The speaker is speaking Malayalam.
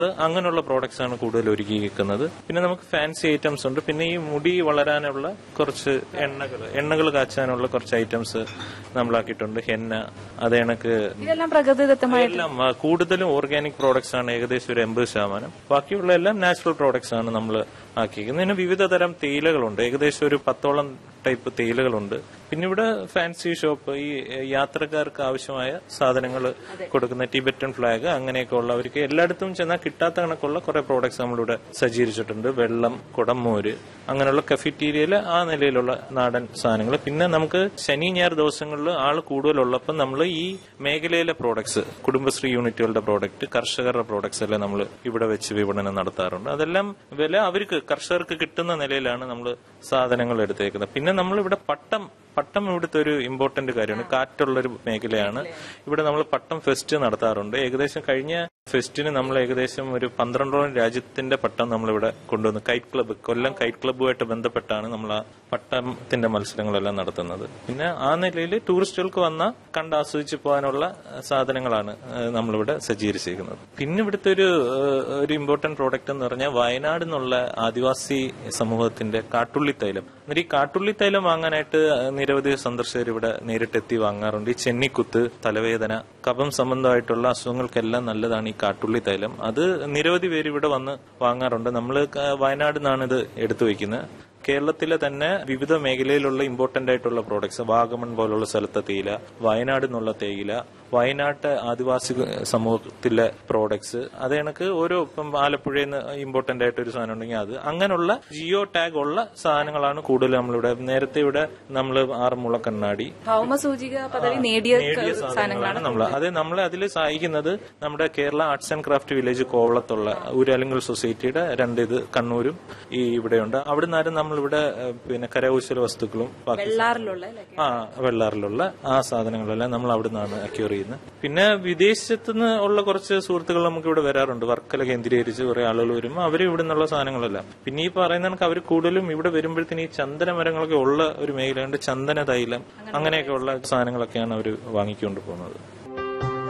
അങ്ങനെയുള്ള പ്രോഡക്ട്സ് ആണ് കൂടുതൽ ഒരുക്കിയിരിക്കുന്നത് പിന്നെ നമുക്ക് ഫാൻസി ഐറ്റംസ് ഉണ്ട് പിന്നെ ഈ മുടി വളരാനുള്ള കുറച്ച് എണ്ണകൾ എണ്ണകൾ കാച്ചാനുള്ള കുറച്ച് ഐറ്റംസ് നമ്മളാക്കിയിട്ടുണ്ട് ഹെന്ന അത് കണക്ക് ഇതെല്ലാം പ്രകൃതിദത്തമായ എല്ലാം ആ, കൂടുതലും ഓർഗാനിക് പ്രോഡക്ട്സ് ആണ് ഏകദേശം ഒരു എൺപത് ശതമാനം ബാക്കിയുള്ള എല്ലാം നാച്ചുറൽ പ്രോഡക്ട്സ് ആണ് നമ്മൾ ആക്കിയിരിക്കുന്നത് ഇതിന് വിവിധ തരം തേയിലകളുണ്ട് ഏകദേശം ഒരു പത്തോളം ടൈപ്പ് തേയിലകളുണ്ട് പിന്നെ ഇവിടെ ഫാൻസി ഷോപ്പ് ഈ എ, യാത്രക്കാർക്ക് ആവശ്യമായ സാധനങ്ങൾ കൊടുക്കുന്ന ടിബറ്റൻ ഫ്ലാഗ് അങ്ങനെയൊക്കെ ഉള്ളവർക്ക് എല്ലായിടത്തും ചെന്നാൽ കിട്ടാത്ത കണക്കുള്ള കുറെ പ്രോഡക്ട്സ് നമ്മളിവിടെ സജ്ജീകരിച്ചിട്ടുണ്ട് വെള്ളം കുടംമോര് അങ്ങനെയുള്ള കഫറ്റീരിയയിൽ ആ നിലയിലുള്ള നാടൻ സാധനങ്ങൾ പിന്നെ നമുക്ക് ശനി ഞായർ ദിവസങ്ങളിൽ ആൾ കൂടുതലുള്ളപ്പോൾ നമ്മൾ ഈ മേഖലയിലെ പ്രോഡക്ട്സ് കുടുംബശ്രീ യൂണിറ്റുകളുടെ പ്രോഡക്റ്റ് കർഷകരുടെ പ്രോഡക്ട്സ് എല്ലാം നമ്മൾ ഇവിടെ വെച്ച് വിപണനം നടത്താറുണ്ട് അതെല്ലാം വില അവർക്ക് കർഷകർക്ക് കിട്ടുന്ന നിലയിലാണ് നമ്മൾ സാധനങ്ങൾ എടുത്തേക്കുന്നത് പിന്നെ നമ്മൾ ഇവിടെ പട്ടം പട്ടം ഇവിടുത്തെ ഒരു ഇമ്പോർട്ടന്റ് കാര്യമാണ് കാറ്റുള്ളൊരു മേഖലയാണ് ഇവിടെ നമ്മൾ പട്ടം ഫെസ്റ്റ് നടത്താറുണ്ട് ഏകദേശം കഴിഞ്ഞ ഫെസ്റ്റിന് നമ്മൾ ഏകദേശം ഒരു പന്ത്രണ്ടോളം രാജ്യത്തിന്റെ പട്ടം നമ്മളിവിടെ കൊണ്ടുവന്നു കൈറ്റ് ക്ലബ്ബ് കൊല്ലം കൈറ്റ് ക്ലബ്ബുമായിട്ട് ബന്ധപ്പെട്ടാണ് നമ്മൾ ആ പട്ടത്തിന്റെ മത്സരങ്ങളെല്ലാം നടത്തുന്നത് പിന്നെ ആ നിലയിൽ ടൂറിസ്റ്റുകൾക്ക് വന്ന കണ്ട് ആസ്വദിച്ച് പോകാനുള്ള അഹ്, സാധനങ്ങളാണ് അഹ്, നമ്മളിവിടെ സജ്ജീകരിച്ചിരിക്കുന്നത് പിന്നെ ഇവിടുത്തെ ഒരു അഹ്, ഒരു ഇമ്പോർട്ടന്റ് പ്രോഡക്റ്റ് എന്ന് പറഞ്ഞാൽ വയനാട് എന്നുള്ള ആദിവാസി സമൂഹത്തിന്റെ കാട്ടുള്ളി തൈലം എന്നിട്ട് ഈ കാട്ടുള്ളി തൈലം വാങ്ങാനായിട്ട് നിരവധി സന്ദർശകർ ഇവിടെ നേരിട്ടെത്തി വാങ്ങാറുണ്ട് ഈ ചെന്നിക്കുത്ത് തലവേദന കഫം സംബന്ധമായിട്ടുള്ള അസുഖങ്ങൾക്കെല്ലാം നല്ലതാണ് ഈ കാട്ടുള്ളി തൈലം അത് നിരവധി പേര് ഇവിടെ വന്ന് വാങ്ങാറുണ്ട് നമ്മൾ വയനാട് നിന്നാണ് ഇത് എടുത്തു വയ്ക്കുന്നത് കേരളത്തിലെ തന്നെ വിവിധ മേഖലയിലുള്ള ഇമ്പോർട്ടന്റ് ആയിട്ടുള്ള പ്രോഡക്ട്സ് വാഗമൺ പോലുള്ള സ്ഥലത്തെ തേയില വയനാട് എന്നുള്ള തേയില വയനാട്ട് ആദിവാസി സമൂഹത്തിലെ പ്രോഡക്ട്സ് അത് കണക്ക് ഓരോ ഇപ്പം ആലപ്പുഴയിൽ നിന്ന് ഇമ്പോർട്ടന്റ് ആയിട്ട് ഒരു സാധനം ഉണ്ടെങ്കിൽ അത് അങ്ങനെയുള്ള ജിയോ ടാഗ് ഉള്ള സാധനങ്ങളാണ് കൂടുതൽ നമ്മളിവിടെ നേരത്തെ ഇവിടെ നമ്മൾ ആറന്മുള കണ്ണാടി ഭൗമസൂചിക പദവി നേടിയ നേടിയ സാധനങ്ങളാണ് നമ്മൾ അത് നമ്മളെ അതിൽ സഹായിക്കുന്നത് നമ്മുടെ Kerala arts and craft village കോവളത്തുള്ള ഊരാലിങ്കൽ സൊസൈറ്റിയുടെ രണ്ട് ഇത് കണ്ണൂരും ഈ ഇവിടെയുണ്ട് അവിടെ നിന്നാലും നമ്മളിവിടെ ഏഹ്, പിന്നെ കരകൗശല വസ്തുക്കളും ബാക്കി വെള്ളാറിലുള്ള അല്ലേ? ആ വെള്ളാറിലുള്ള ആ സാധനങ്ങളെല്ലാം നമ്മൾ അവിടെ നിന്നാണ് അക്യൂർ ചെയ്യുന്നത് പിന്നെ വിദേശത്തു നിന്ന് ഉള്ള കുറച്ച് സുഹൃത്തുക്കൾ നമുക്ക് ഇവിടെ വരാറുണ്ട് വർക്കല കേന്ദ്രീകരിച്ച് കുറെ ആളുകൾ വരുമ്പോൾ അവർ ഇവിടെ നിന്നുള്ള സാധനങ്ങളെല്ലാം പിന്നെ ഈ പറയുന്ന കണക്ക് അവർ കൂടുതലും ഇവിടെ വരുമ്പോഴത്തേന് ഈ ചന്ദന മരങ്ങളൊക്കെ ഉള്ള ഒരു മേഖലയുണ്ട് ചന്ദന തൈലം അങ്ങനെയൊക്കെ ഉള്ള സാധനങ്ങളൊക്കെയാണ് അവർ വാങ്ങിക്കൊണ്ട് പോകുന്നത്